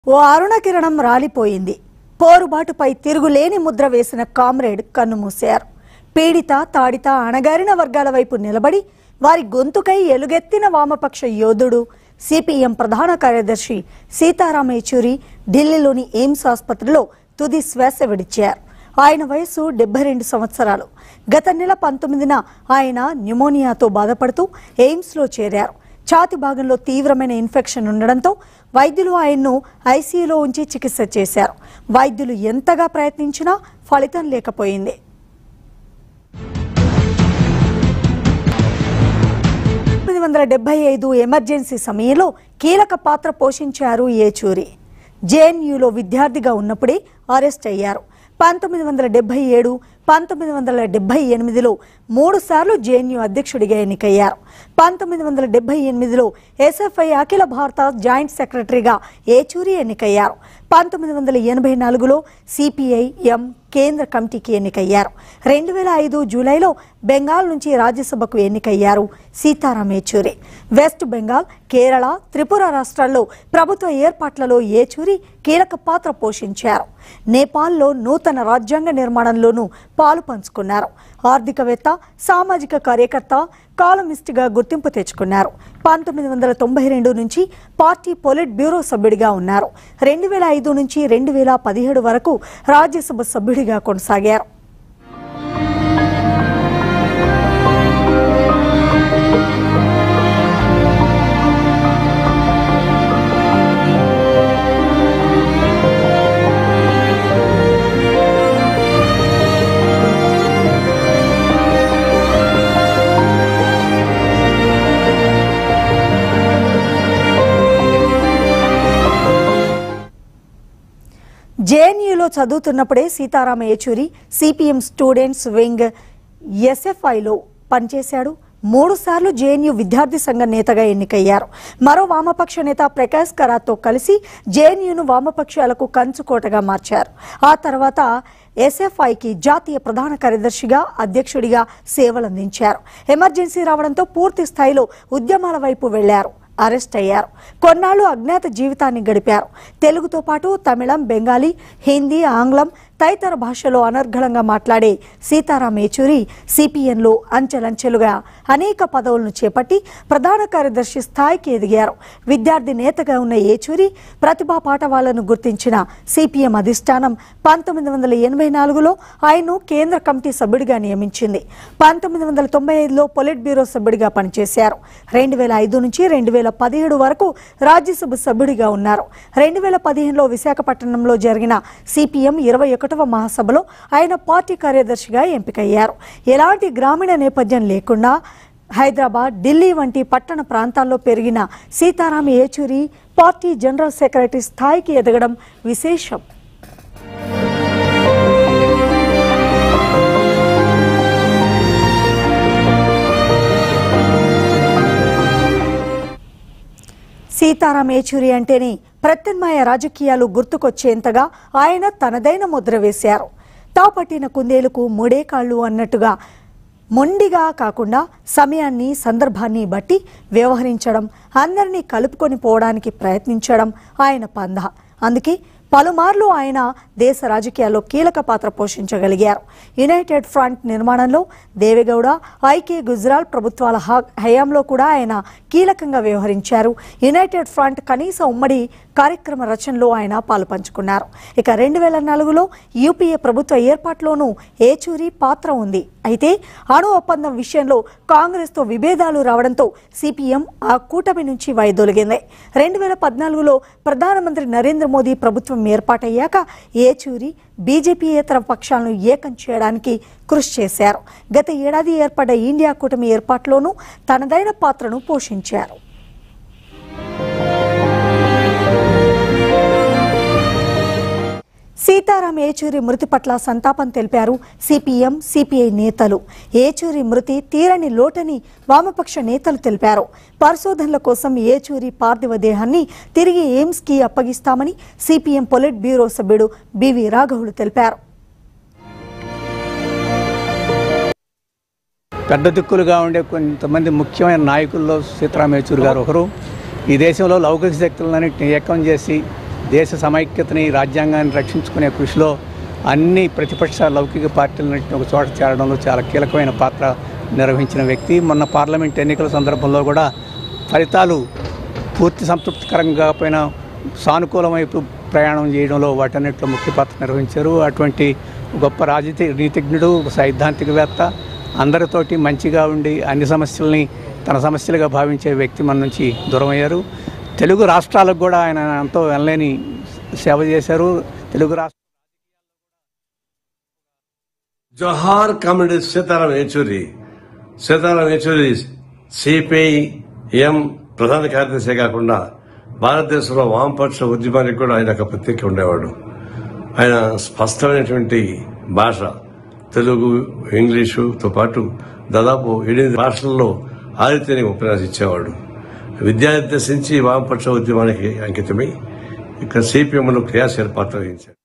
ఓ అరుణకిరణం రాలిపోయింది పోరుబాటుపై తిరుగులేని ముద్ర వేసిన కామ్రేడ్ కన్నుమూశారు పీడిత తాడిత అణగారిన వర్గాల వైపు నిలబడి వారి గొంతుకై ఎలుగెత్తిన వామపక్ష యోధుడు సిపిఎం ప్రధాన కార్యదర్శి సీతారాం యేచూరి ఢిల్లీలోని ఎయిమ్స్ ఆసుపత్రిలో తుది శ్వాస విడిచారు ఆయన వయసు డెబ్బై రెండు సంవత్సరాలు గత నెల పంతొమ్మిదిన ఆయన న్యూమోనియాతో బాధపడుతూ ఎయిమ్స్లో చేరారు ఛాతి భాగంలో తీవ్రమైన ఇన్ఫెక్షన్ ఉండడంతో వైద్యులు ఆయన్ను ఐసీయూలో ఉంచి చికిత్స చేశారు వైద్యులు ఎంతగా ప్రయత్నించినా ఫలితం లేకపోయింది తొమ్మిది వందల డెబ్బై ఐదు ఎమర్జెన్సీ సమయంలో కీలక పాత్ర పోషించారు ఏచూరి జేఎన్యూలో విద్యార్థిగా ఉన్నప్పుడే అరెస్ట్ అయ్యారు పంతొమ్మిది వందల డెబ్బై ఏడు పంతొమ్మిది వందల డెబ్బై ఎనిమిదిలో మూడు సార్లు జేఎన్యూ అధ్యక్షుడిగా ఎన్నికయ్యారు పంతొమ్మిది వందల డెబ్బై ఎనిమిదిలో ఎస్ఎఫ్ఐ అఖిల భారత జాయింట్ సెక్రటరీగా ఏచూరి ఎన్నికయ్యారు పంతొమ్మిది వందల ఎనభై నాలుగులో సిపిఐ ఎం కేంద్ర కమిటీకి ఎన్నికయ్యారు రెండు వేల ఐదు జూలైలో బెంగాల్ నుంచి రాజ్యసభకు ఎన్నికయ్యారు సీతారాం ఏచూరి వెస్ట్ బెంగాల్ కేరళ త్రిపుర రాష్ట్రాల్లో ప్రభుత్వ ఏర్పాట్లలో ఏచూరి కీలక పాత్ర పోషించారు నేపాల్లో నూతన రాజ్యాంగ నిర్మాణంలోనూ పాలు పంచుకున్నారు ఆర్థికవేత్త సామాజిక కార్యకర్త కాలమిస్ట్గా గుర్తింపు తెచ్చుకున్నారు పంతొమ్మిది వందల తొంభై రెండు నుంచి పార్టీ పొలిట్ బ్యూరో సభ్యుడిగా ఉన్నారు రెండు వేల ఐదు నుంచి రెండు వేల పదిహేడు వరకు రాజ్యసభ సభ్యుడిగా కొనసాగారు జేఎన్యూలో చదువుతున్నప్పుడే Sitarama Yechury CPM students wing ఎస్ఎఫ్ఐలో పనిచేశాడు మూడు సార్లు జేఎన్యూ విద్యార్థి సంఘ నేతగా ఎన్నికయ్యారు మరో వామపక్ష నేత ప్రకాష్ కరాత్తో కలిసి జేఎన్యూను వామపక్షాలకు కంచుకోటగా మార్చారు ఆ తర్వాత ఎస్ఎఫ్ఐకి జాతీయ ప్రధాన కార్యదర్శిగా అధ్యక్షుడిగా సేవలందించారు ఎమర్జెన్సీ రావడంతో పూర్తి స్థాయిలో ఉద్యమాల వైపు వెళ్లారు అరెస్ట్ అయ్యారు కొన్నాళ్లు అజ్ఞాత జీవితాన్ని గడిపారు తెలుగుతో పాటు తమిళం బెంగాలీ హిందీ ఆంగ్లం తదితర భాషలో అనర్గళంగా మాట్లాడే సీతారాం యేచూరి సిపిఎన్లో అంచెలంచెలుగా అనేక పదవులను చేపట్టి ప్రధాన కార్యదర్శి స్థాయికి ఎదిగారు విద్యార్థి నేతగా ఉన్న ఏచూరి ప్రతిభా పాఠవాలను గుర్తించిన సిపిఎం అధిష్టానం పంతొమ్మిది వందల ఎనభై నాలుగులో ఆయన్ను కేంద్ర కమిటీ సభ్యుడిగా నియమించింది పంతొమ్మిది వందల తొంభై ఐదులో పొలిట్ బ్యూరో సభ్యుడిగా పనిచేశారు రెండు వేల ఐదు నుంచి రెండు వేల పదిహేడు వరకు రాజ్యసభ సభ్యుడిగా ఉన్నారు రెండు వేల పదిహేనులో విశాఖపట్నంలో జరిగిన సిపిఎం ఇరవై ఒకటవ మహాసభలో ఆయన పార్టీ కార్యదర్శిగా ఎంపికయ్యారు ఎలాంటి గ్రామీణ నేపథ్యం లేకుండా హైదరాబాద్ ఢిల్లీ వంటి పట్టణ ప్రాంతాల్లో పెరిగిన Sitaram Yechury party general secretary స్థాయికి ఎదగడం విశేషం సీతారాం ఏచూరి అంటేనే ప్రత్యామ్నాయ రాజకీయాలు గుర్తుకొచ్చేంతగా ఆయన తనదైన ముద్ర వేశారు తాపట్టిన కుందేలుకు మూడే కాళ్ళు అన్నట్టుగా మొండిగా కాకుండా సమయాన్ని సందర్భాన్ని బట్టి వ్యవహరించడం అందరినీ కలుపుకొని పోవడానికి ప్రయత్నించడం ఆయన పంద అందుకే పలుమార్లు ఆయన దేశ రాజకీయాల్లో కీలక పాత్ర పోషించగలిగారు యునైటెడ్ ఫ్రంట్ నిర్మాణంలో దేవేగౌడ ఐకే గుజరాల్ ప్రభుత్వాల హ- హయాంలో కూడా ఆయన కీలకంగా వ్యవహరించారు యునైటెడ్ ఫ్రంట్ కనీస ఉమ్మడి కార్యక్రమ రచనలో ఆయన పాలు పంచుకున్నారు ఇక రెండు వేల నాలుగులో యూపీఏ ప్రభుత్వ ఏర్పాటులోనూ ఏచూరి పాత్ర ఉంది అయితే అణు ఒప్పందం విషయంలో కాంగ్రెస్తో విభేదాలు రావడంతో సిపిఎం ఆ కూటమి నుంచి వైదొలిగింది రెండు వేల పద్నాలుగులో ప్రధానమంత్రి నరేంద్ర మోదీ ప్రభుత్వం ఏర్పాటయ్యాక ఏచూరి బీజేపీయేతర పక్షాలను ఏకం చేయడానికి కృషి చేశారు గత ఏడాది ఏర్పడ్డ ఇండియా కూటమి ఏర్పాటులోనూ తనదైన పాత్రను పోషించారు సీతారాం ఏచూరి మృతి పట్ల సంతాపం తెలిపారు సిపిఎం సిపిఐ నేతలు ఏచూరి మృతి తీరని లోటని వామపక్ష నేతలు తెలిపారు పరిశోధనల కోసం ఏచూరి పార్థివ దేహాన్ని తిరిగి ఎయిమ్స్ కి అప్పగిస్తామని సిపిఎం పొలిట్ బ్యూరో సభ్యుడు బివి రాఘవులు తెలిపారు పెద్ద దిక్కులుగా ఉండే కొంతమంది ముఖ్యమైన నాయకుల్లో సీతారాం యేచూరి గారు ఒకరు ఈ దేశంలో లౌకిక శక్తులన్నింటినీ ఏకం చేసి దేశ సమైక్యతని రాజ్యాంగాన్ని రక్షించుకునే కృషిలో అన్ని ప్రతిపక్ష లౌకిక పార్టీలన్నింటినీ ఒక చోట చేరడంలో చాలా కీలకమైన పాత్ర నిర్వహించిన వ్యక్తి మొన్న పార్లమెంట్ ఎన్నికల సందర్భంలో కూడా ఫలితాలు పూర్తి సంతృప్తికరంగా కాకపోయినా సానుకూలం వైపు ప్రయాణం చేయడంలో వాటన్నిటిలో ముఖ్య పాత్ర నిర్వహించారు అటువంటి గొప్ప రాజకీయ నీతిజ్ఞుడు ఒక సైద్ధాంతికవేత్త అందరితోటి మంచిగా ఉండి అన్ని సమస్యల్ని తన సమస్యలుగా భావించే వ్యక్తి మన నుంచి దూరం అయ్యారు తెలుగు రాష్ట్రాలకు కూడా ఆయన ఎంతో ఎనలేని సేవ చేశారు తెలుగు రాష్ట్ర జోహార్ communist Sitaram Yechury Sitaram Yechury CPI M ప్రధాన కార్యదర్శి కాకుండా భారతదేశంలో వామపక్ష ఉద్యమానికి కూడా ఆయన ఒక ప్రత్యేక ఉండేవాడు ఆయన స్పష్టమైనటువంటి భాష తెలుగు ఇంగ్లీషుతో పాటు దాదాపు ఎనిమిది భాషల్లో ఆదిత్యని ఉపన్యాసించేవాడు విద్యార్థి నుంచి వామపక్ష ఉద్యమానికి అంకితమై ఇక్కడ సిపిఎంలో క్రియాశీల పాత్ర వహించాడు